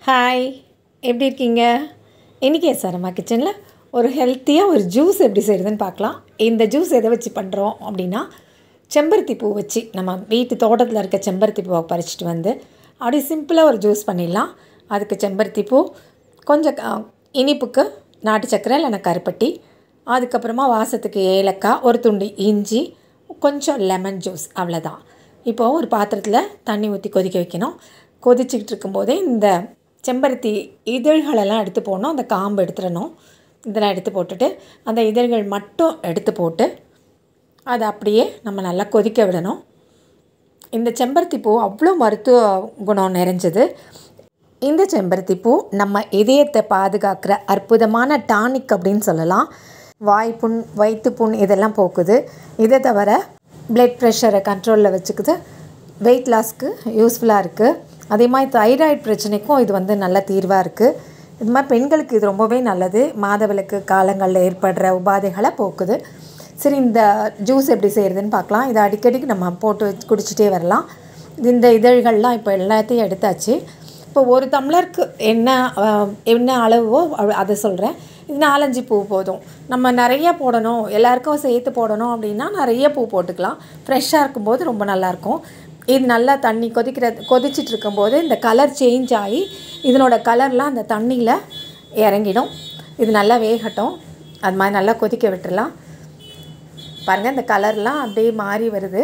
hi எப்படி இருக்கீங்க இன்றைக்கி சாரம்மா கிச்சனில் ஒரு ஹெல்த்தியாக ஒரு ஜூஸ் எப்படி செய்கிறதுன்னு பார்க்கலாம் இந்த ஜூஸ் எதை வச்சு பண்ணுறோம் அப்படின்னா செம்பருத்தி பூ வச்சு நம்ம வீட்டு தோட்டத்தில் இருக்க செம்பருத்தி பூவை பறிச்சிட்டு வந்து அப்படி சிம்பிளாக ஒரு ஜூஸ் பண்ணிடலாம் அதுக்கு செம்பருத்தி பூ கொஞ்சம் க- இனிப்புக்கு நாட்டு சக்கரை இல்லைன்னா கருப்பட்டி அதுக்கப்புறமா வாசத்துக்கு ஏலக்காய் ஒரு துண்டு இஞ்சி கொஞ்சம் லெமன் ஜூஸ் அவ்வளோதான் இப்போது ஒரு பாத்திரத்தில் தண்ணி ஊற்றி கொதிக்க வைக்கணும் கொதிச்சுக்கிட்டு இருக்கும்போதே இந்த செம்பருத்தி இதழ்களெல்லாம் எடுத்து போடணும் அந்த காம்பு எடுத்துடணும் இதெல்லாம் எடுத்து போட்டுட்டு அந்த இதழ்கள் மட்டும் எடுத்து போட்டு அதை அப்படியே நம்ம நல்லா கொதிக்க விடணும் இந்த செம்பருத்தி பூ அவ்வளோ மருத்துவ குணம் நிறைஞ்சது இந்த செம்பருத்தி பூ நம்ம இதயத்தை பாதுகாக்கிற அற்புதமான டானிக் அப்படின்னு சொல்லலாம் வாய்ப்புண் வயிற்றுப்புண் இதெல்லாம் போக்குது இதை தவிர பிளட் ப்ரெஷரை கண்ட்ரோலில் வச்சுக்குது வெயிட் லாஸ்க்கு யூஸ்ஃபுல்லாக இருக்குது அதே மாதிரி தைராய்டு பிரச்சனைக்கும் இது வந்து நல்ல தீர்வாக இருக்குது இது மாதிரி பெண்களுக்கு இது ரொம்பவே நல்லது மாதவிலக்கு காலங்களில் ஏற்படுற உபாதைகளை போக்குது சரி இந்த ஜூஸ் எப்படி செய்கிறதுன்னு பார்க்கலாம் இதை அடிக்கடிக்கு நம்ம போட்டு வச்சு குடிச்சிட்டே வரலாம் இந்த இதழ்கள்லாம் இப்போ எல்லாத்தையும் எடுத்தாச்சு இப்போ ஒரு டம்ளருக்கு என்ன அஹ், என்ன அளவோ அவ- அதை சொல்கிறேன் இது நாலஞ்சு பூ போதும் நம்ம நிறைய போடணும் எல்லாருக்கும் சேர்த்து போடணும் அப்படின்னா நிறைய பூ போட்டுக்கலாம் ஃப்ரெஷ்ஷாக இருக்கும்போது ரொம்ப நல்லாயிருக்கும் இது நல்லா தண்ணி கொதிக்கிற கொதிச்சிட்டு இருக்கும்போது இந்த கலர் சேஞ்ச் ஆகி இதனோட கலர்லாம் அந்த தண்ணியில் இறங்கிடும் இது நல்லா வேகட்டும் அது மாதிரி நல்லா கொதிக்க விட்டுறலாம் பாருங்கள் இந்த கலர்லாம் அப்படியே மாறி வருது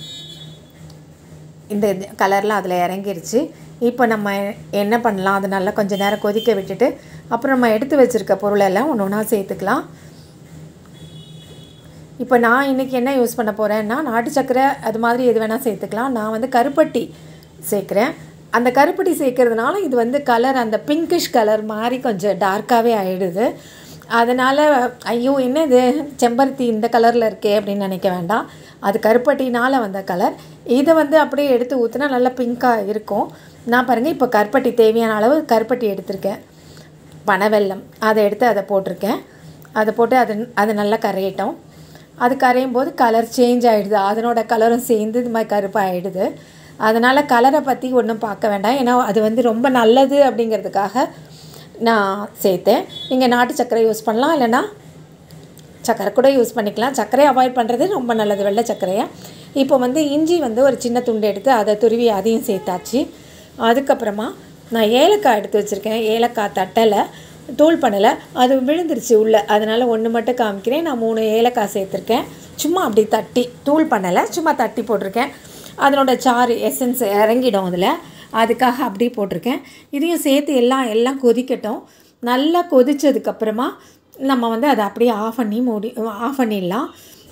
இந்த கலர்லாம் அதில் இறங்கிருச்சு இப்போ நம்ம என்ன பண்ணலாம் அது நல்லா கொஞ்சம் நேரம் கொதிக்க விட்டுட்டு அப்புறம் நம்ம எடுத்து வச்சுருக்க பொருளெல்லாம் ஒன்று ஒன்றா சேர்த்துக்கலாம் இப்போ நான் இன்றைக்கி என்ன யூஸ் பண்ண போகிறேன்னா நாட்டு சக்கரை அது மாதிரி எது வேணால் சேர்த்துக்கலாம் நான் வந்து கருப்பட்டி சேர்க்குறேன் அந்த கருப்பட்டி சேர்க்கறதுனால இது வந்து கலர் அந்த பிங்கிஷ் கலர் மாதிரி கொஞ்சம் டார்க்காகவே ஆயிடுது அதனால் ஐயோ என்ன இது செம்பருத்தி இந்த கலரில் இருக்கே அப்படின்னு நினைக்க வேண்டாம் அது கருப்பட்டினால் வந்த கலர் இதை வந்து அப்படியே எடுத்து ஊற்றினா நல்லா பிங்க்காக இருக்கும் நான் பாருங்கள் இப்போ கருப்பட்டி தேவையான அளவு கருப்பட்டி எடுத்திருக்கேன் பனவெல்லம் அதை எடுத்து அதை போட்டிருக்கேன் அதை போட்டு அது அது நல்லா கரையட்டும் அது கரையும் போது கலர் சேஞ்ச் ஆகிடுது அதனோட கலரும் சேர்ந்து இது மாதிரி கருப்பாகிடுது அதனால் கலரை பற்றி ஒன்றும் பார்க்க வேண்டாம் ஏன்னா அது வந்து ரொம்ப நல்லது அப்படிங்கிறதுக்காக நான் சேர்த்தேன் நீங்கள் நாட்டு சர்க்கரை யூஸ் பண்ணலாம் இல்லைன்னா சர்க்கரை கூட யூஸ் பண்ணிக்கலாம் சர்க்கரையை அவாய்ட் பண்ணுறது ரொம்ப நல்லது வெள்ளை சர்க்கரையை இப்போ வந்து இஞ்சி வந்து ஒரு சின்ன துண்டு எடுத்து அதை துருவி அதையும் சேர்த்தாச்சு அதுக்கப்புறமா நான் ஏலக்காய் எடுத்து வச்சுருக்கேன் ஏலக்காய் தட்டலை தூள் பண்ணலை அது விழுந்துருச்சு உள்ளே அதனால் ஒன்று மட்டும் காமிக்கிறேன் நான் மூணு ஏலக்காய் சேர்த்துருக்கேன் சும்மா அப்படி தட்டி தூள் பண்ணலை சும்மா தட்டி போட்டிருக்கேன் அதனோட சாறு எசன்ஸ் இறங்கிடும் அதில் அதுக்காக அப்படி போட்டிருக்கேன் இதையும் சேர்த்து எல்லாம் எல்லாம் கொதிக்கட்டும் நல்லா கொதிச்சதுக்கப்புறமா நம்ம வந்து அதை அப்படியே ஆஃப் பண்ணி மூடி ஆஃப் பண்ணிடலாம்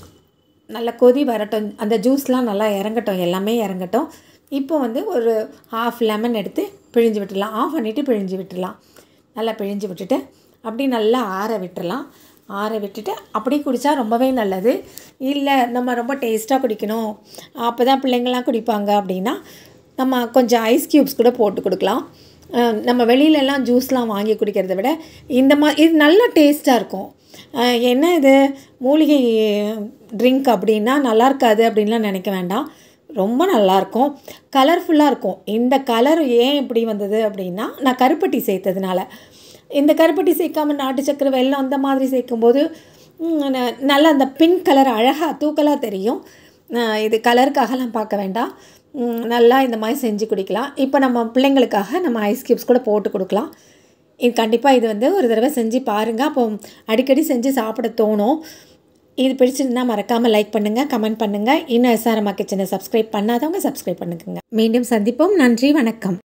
நல்லா கொதி வரட்டும் அந்த ஜூஸ்லாம் நல்லா இறங்கட்டும் எல்லாமே இறங்கட்டும் இப்போ வந்து ஒரு ஹாஃப் லெமன் எடுத்து பிழிஞ்சு விட்டுடலாம் ஆஃப் பண்ணிவிட்டு பிழிஞ்சு விட்டுடலாம் நல்லா பிழிஞ்சு விட்டுட்டு அப்படி நல்லா ஆற விட்டுறலாம் ஆற விட்டுட்டு அப்படி குடித்தா ரொம்பவே நல்லது இல்லை நம்ம ரொம்ப டேஸ்ட்டாக குடிக்கணும் அப்போ தான் பிள்ளைங்கள்லாம் குடிப்பாங்க அப்படின்னா நம்ம கொஞ்சம் ஐஸ் க்யூப்ஸ் கூட போட்டு கொடுக்கலாம் அஹ் நம்ம வெளியிலலாம் ஜூஸ்லாம் வாங்கி குடிக்கிறத விட இந்த மாதிரி இது நல்ல டேஸ்ட்டாக இருக்கும் அஹ் என்ன இது மூலிகை ட்ரிங்க் அப்படின்னா நல்லா இருக்காது அப்படின்லாம் நினைக்க வேண்டாம் ரொம்ப நல்லாயிருக்கும் கலர்ஃபுல்லாக இருக்கும் இந்த கலர் ஏன் இப்படி வந்தது அப்படின்னா நான் கருப்பட்டி சேர்த்ததுனால இந்த கருப்பட்டி சேர்க்காம நாட்டு சக்கரை வெல்லம் அந்த மாதிரி சேர்க்கும்போது ம், ந- நல்ல அந்த பிங்க் கலர் அழகாக தூக்கலாக தெரியும் அஹ் இது கலருக்காகலாம் பார்க்க வேண்டாம் ம், நல்லா இந்த மாதிரி செஞ்சு குடிக்கலாம் இப்போ நம்ம பிள்ளைங்களுக்காக நம்ம ஐஸ் கியூப்ஸ் கூட போட்டு கொடுக்கலாம் இது கண்டிப்பாக இது வந்து ஒரு தடவை செஞ்சு பாருங்கள் அப்போ அடிக்கடி செஞ்சு சாப்பிட தோணும் இது பிடிச்சிருந்தா மறக்காமல் லைக் பண்ணுங்கள் கமெண்ட் பண்ணுங்கள் இன்னும் எஸ்ஆர்எம்மா கிச்சனை சப்ஸ்கிரைப் பண்ணாதவங்க சப்ஸ்கிரைப் பண்ணுங்க மீண்டும் சந்திப்போம் நன்றி வணக்கம்